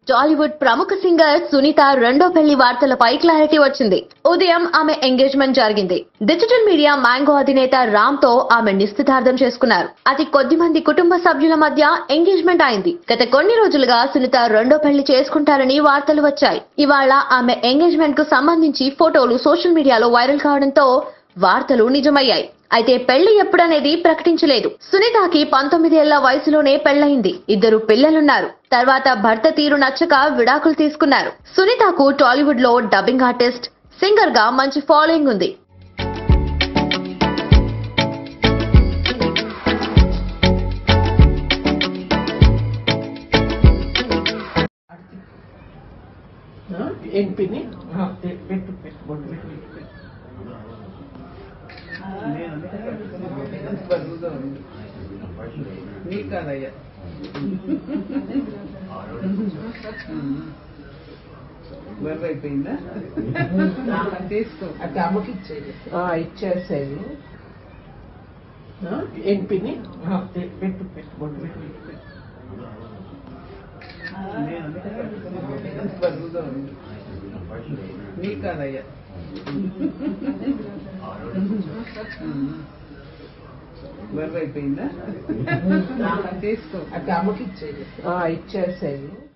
టాలీవుడ్ ప్రముఖ సింగర్ సునీత రెండో పెళ్లి వార్తలపై క్లారిటీ వచ్చింది ఉదయం ఆమె ఎంగేజ్మెంట్ జరిగింది డిజిటల్ మీడియా మ్యాంగో అధినేత రామ్ తో ఆమె నిశ్చితార్థం చేసుకున్నారు అతి కొద్ది మంది కుటుంబ సభ్యుల మధ్య ఎంగేజ్మెంట్ అయింది గత కొన్ని రోజులుగా సునీత రెండో పెళ్లి చేసుకుంటారని వార్తలు వచ్చాయి ఇవాళ ఆమె ఎంగేజ్మెంట్ కు సంబంధించి ఫోటోలు సోషల్ మీడియాలో వైరల్ కావడంతో వార్తలు నిజమయ్యాయి అయితే పెళ్లి ఎప్పుడనేది ప్రకటించలేదు సునీతకి పంతొమ్మిది ఏళ్ల వయసులోనే పెళ్లయింది ఇద్దరు పిల్లలున్నారు తర్వాత భర్త తీరు నచ్చక విడాకులు తీసుకున్నారు సునీతకు టాలీవుడ్ లో డబ్బింగ్ ఆర్టిస్ట్ సింగర్ గా మంచి ఫాలోయింగ్ ఉంది ఏం పిన్ని పెట్టు పెట్టు బొట్టు పెట్టు పెట్టు నీకు కాదయ్యా బరువు అయిపోయిందా తీసుకో అది అమ్మకి ఇచ్చేది ఇచ్చేసేది ఏం పిన్ని పెట్టు పెట్టు బొట్టు పెట్టు పెట్టు బరువుగా ఉంది నీకు కాదయ్యా బరువు అయిపోయిందా తీసుకో అది అమ్మకి ఇచ్చేది ఇచ్చేసేది